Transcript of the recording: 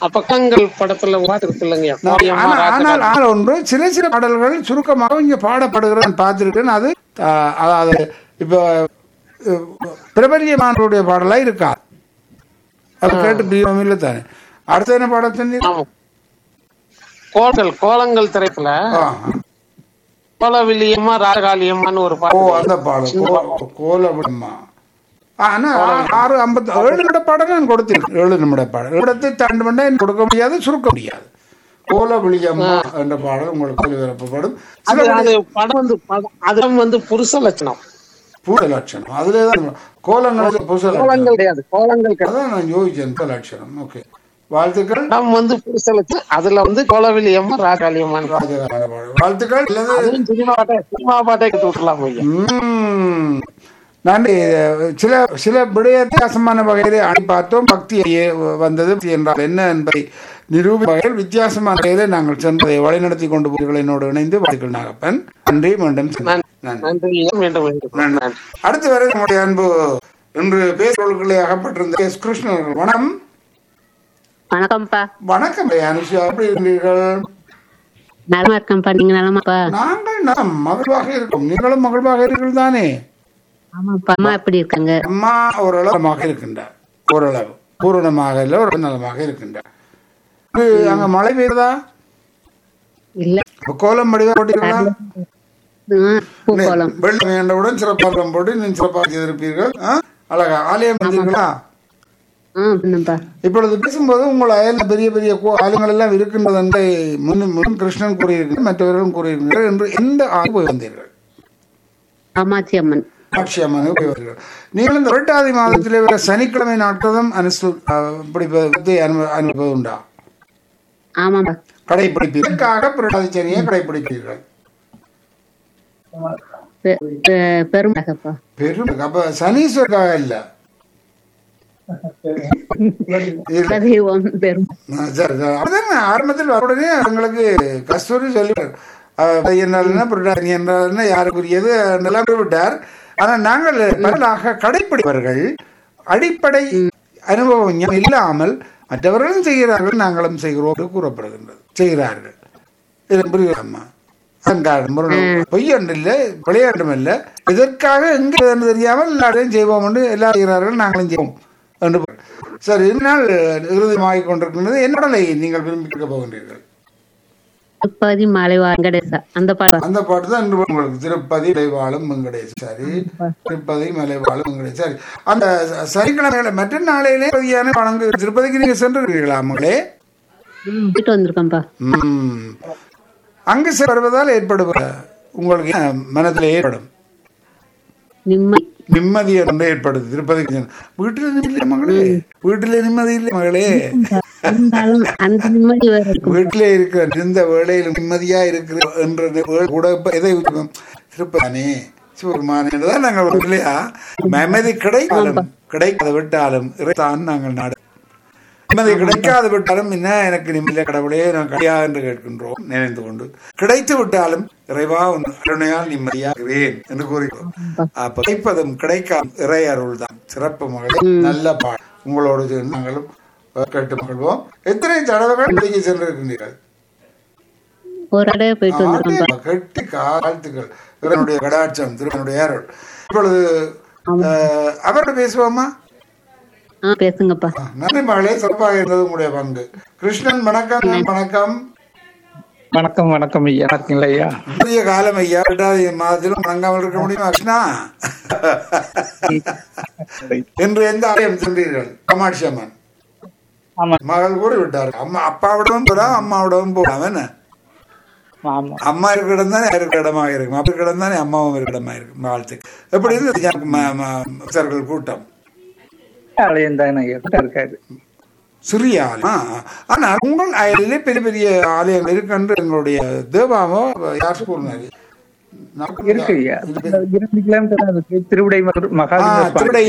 பக்கங்கள் படத்துல பாட்டு இருக்கு இல்லைங்கய்யா நான் கோடியம்மா ஆனா- ஆனால் ராஜகாளி ஆனால் ஒன்று சில சில பாடல்கள் சுருக்கமாக இங்கே பாடப்படுகிறது நான் பார்த்திருக்கேன் அது ஆ, அதாவது இப்போ அஹ், பிரபல்யமானவருடைய பாடலா இருக்கா அது கேட்டு பிரியம் இல்லை தானே அடுத்த என்ன பாடம் சொன்னீங்க ஆமா கோலங்கள் கோலங்கள் திரைப்புல ஆ, கோலவில்லியம்மா ராஜகாளியம்மான்னு ஒரு ஓ பாட்டு அந்த பாடல் கோ- கோலவிடம்மா ஆனா ஆ- ஆறு ஐம்பத்தி ஏழு நிமிட பாடல் நான் கொடுத்திருக்கேன் ஏழு நிமிட பாடல் இடத்தை தாண்டி பண்ணா எனக்கு கொடுக்க முடியாது சுருக்க முடியாது கோல விழியம்மா என்ற பாடல் உங்களுக்கு ஒளிபரப்பப்படும் அது சில அது படம் வந்து படம் அது வந்து புருஷ லட்சணம் பூத லட்சணம் அதுல தான் கோலங்கள் பூச லட்சணம் கோலங்கள் கிடையாது கோலங்கள் கிடையாது அதான் நான் யோசிச்சேன் பூத லட்சணம் ஓகே வாழ்த்துக்கள் படம் வந்து புருஷ லட்சணம் அதுல வந்து கோலவில்லியம்மா ராஜகாளியம்மான்னு ராஜகால பாடல் வாழ்த்துக்கள் அல்லது அதுவும் சினிமா பாட்டை சினிமா பாட்டை கேட்டு விட்டுலாம் ஐயா ம். நன்றி சில சில விடய வித்தியாசமான வகையிலே அணி பார்த்தோம் பக்தி வந்தது பக்தி என்றால் என்ன என்பதை நிரூபி வகையில் வித்தியாசமான வகையிலே நாங்கள் சென்றதை வழிநடத்தி கொண்டு போகிறீர்கள் என்னோடு இணைந்து வாழ்த்துக்கள் நாகப்பன் நன்றி மீண்டும் சந்திப்போம். நன்றி நன்றி ஐயா மீண்டும் மீண்டும் நன்றி அடுத்து வரை நம்முடைய அன்பு இன்று பேசுபொருட்களை அகப்பட்டிருந்த எஸ் கிருஷ்ணன் அவர்கள். வணக்கம் வணக்கம்ப்பா வணக்கம் ஐயா, அனுஷா எப்படி இருக்கிறீர்கள் நலமா இருக்கேன்ப்பா நீங்க நலமாப்பா நாங்கள் நலம் மகிழ்வாக இருக்கோம் நீங்களும் மகிழ்வாக இருக்கிறீர்கள் தானே ஆமாப்பா அம்மா எப்படி இருக்காங்க அம்மா ஓரளவு நலமாக இருக்கின்றார் ஓரளவு பூரணமாக இல்லை ஒரு நலமாக இருக்கின்றார் இது அங்க மழை பெய்யுதா இல்ல இப்ப கோலம் வடிவா போட்டீங்களா ஆ, பூக்கோளம் வெள்ளம் வேண்டவுடன் சிறப்பாக போட்டு நீங்கள் சிறப்பாக செய்திருப்பீர்கள் ஆ? அழகா ஆலயம் வந்தீர்களா ஆ பண்ணுப்பா இப்பொழுது பேசும்போது உங்கள் அயல் பெரிய பெரிய கோ- ஆலயங்கள் எல்லாம் இருக்கின்றது என்று முன் முன் கிருஷ்ணன் கூறியிருக்கிறார் மற்றவர்களும் கூறியிருக்கிறார் என்று எந்த ஆலயம் போய் வந்தீர்கள் காமாட்சி அம்மன் சாட்சி அம்மனுக்கு போய் வருகிறீர்கள் நீங்கள் இந்த புரட்டாதி மாதத்திலே வர சனிக்கிழமை நாட்களும் அனுசு பிடிப்பதை அனு அனுப்பது உண்டா ஆமாப்பா கடைபிடிப்பீர்கள் புரட்டாதி சனியை கடைபிடிப்பீர்கள் பெ- பெ- பெருமகப்பா பெரும் அப்ப சனீஸ்வரக்காக இல்ல இல்ல. தெய்வம் பெரும் ஆ, சரி, சரி. அதுதான் ஆரம்பத்தில் வர உடனே அவங்களுக்கு கஸ்தூரி சொல்லிவிட்டார் என்ன புரட்டாதி என்றால் யாருக்குரியது எல்லாம் விட்டார் ஆனால் நாங்கள் பரவலாக கடைப்பிடிப்பவர்கள் அடிப்படை அனுபவம் ஞானம் இல்லாமல் மற்றவர்களும் செய்கிறார்கள் நாங்களும் செய்கிறோம் என்று கூறப்படுகின்றது செய்கிறார்கள் இது புரியுதாம்மா அங்காடும் பொய்யொன்று இல்லை விளையாட்டும் இல்லை இதற்காக எங்க என்று தெரியாமல் எல்லாரையும் செய்வோம் என்று எல்லாரும் செய்கிறார்கள் நாங்களும் செய்வோம் என்று பொருள். சரி இதனால் இறுதியாகிக் கொண்டிருக்கின்றது என்னடலை நீங்கள் விரும்பி கேட்க போகின்றீர்கள் திருப்பதி மலை வெங்கடேசா அந்த பாப்பா அந்த பாட்டு தான் இன்று உங்களுக்கு திருப்பதி மலைவாழும் வெங்கடேஷ் சரி திருப்பதி மலைவாழும் வெங்கடேஷ் சரி அந்த ச- சனிக்கிழமையில மற்ற நாளையிலே பதியான வணங்கு திருப்பதிக்கு நீங்க சென்றிருக்கிறீர்களா மகளே போயிட்டு வந்திருக்கேன்ப்பா ம். அங்கு செ- வருவதால் ஏற்படுவ உங்களுக்கு என்ன மனதில் ஏற்படும் நிம்மதி நிம்மதி ஒன்று ஏற்படுது திருப்பதிக்கு சென்று. வீட்டுல நிம்மதி இல்லை மகளே வீட்டுல நிம்மதி இல்லை மகளே இருந்தாலும் அந்த நிம்மதி வேற இருக்கும் வீட்டிலே இருக்கிற இந்த வேளையில் நிம்மதியா இருக்கிற என்ற வேளை கூட இப்ப எதை விட்டுருக்கோம்? திருப்பதானே சிவபெருமானே தான் நாங்கள் ஒரு இல்லையா நிம்மதி கிடைக்காலும் கிடைக்காத விட்டாலும் இறைத்தான் நாங்கள் நாடு நிம்மதி கிடைக்காது விட்டாலும் என்ன எனக்கு நிம்மதிய கடவுளே நான் கிடையா என்று கேட்கின்றோம் நினைந்து கொண்டு கிடைத்து விட்டாலும் இறைவா உன் அருணையால் நிம்மதியாகிறேன் என்று கூறுகிறோம் அப்ப கிடைப்பதும் கிடைக்காம இறை அருள் தான் சிறப்பு மகளே நல்ல பாடு உங்களோடு சேர்ந்து நாங்களும் கேட்டு மகிழ்வோம் எத்தனை தடவைகள் இப்படிக்கு சென்றிருக்கின்றீர்கள் ஒரு தடவை போயிட்டு வந்திருக்கேன்ப்பா ஆண்டே, கெட்டி வாழ்த்துக்கள் இறைவனுடைய கடாட்சம் திருவனுடைய அருள் இப்பொழுது அஹ், அவரோட பேசுவோமா ஆ பேசுங்கப்பா ஆ, நன்றி மகளே சிறப்பாக இருந்தது உங்களுடைய பங்கு கிருஷ்ணன் வணக்கம் வணக்கம் வணக்கம் வணக்கம் ஐயா நல்லா இருக்கீங்களா ஐயா புதிய காலம் ஐயா ரெண்டாவது மாதத்திலும் வணங்காமல் இருக்க முடியுமா கிருஷ்ணா என்று எந்த ஆலயம் சென்றீர்கள் காமாட்சி அம்மன் ஆமா மகள் கூறி விட்டார் அம்மா அப்பாவிடமும் போலாம் அம்மாவிடமும் போகலாம் என்ன ஆமா அம்மா இருக்கிற இடம் தானே இருக்கிற இடமாக இருக்கும் அப்பா இருக்கிற இடம் தானே அம்மாவும் இருக்கிற இடமா இருக்கும் வாழ்த்து எப்படி இருந்தது எனக்கு ம- ம- பக்தர்கள் கூட்டம் ஆலயம் தானே ஐயா கிட்ட இருக்காரு சிறிய ஆலயம் ஆ, ஆனால் உங்கள் அயலிலே பெரிய பெரிய ஆலயங்கள் இருக்கு எங்களுடைய தேவாமோ யார் கூறினாரு இருக்கு ஐயா இரண்டு கிலோமீட்டர் இருக்கு திருவிடை ஆ, மகாலிங்க திருடை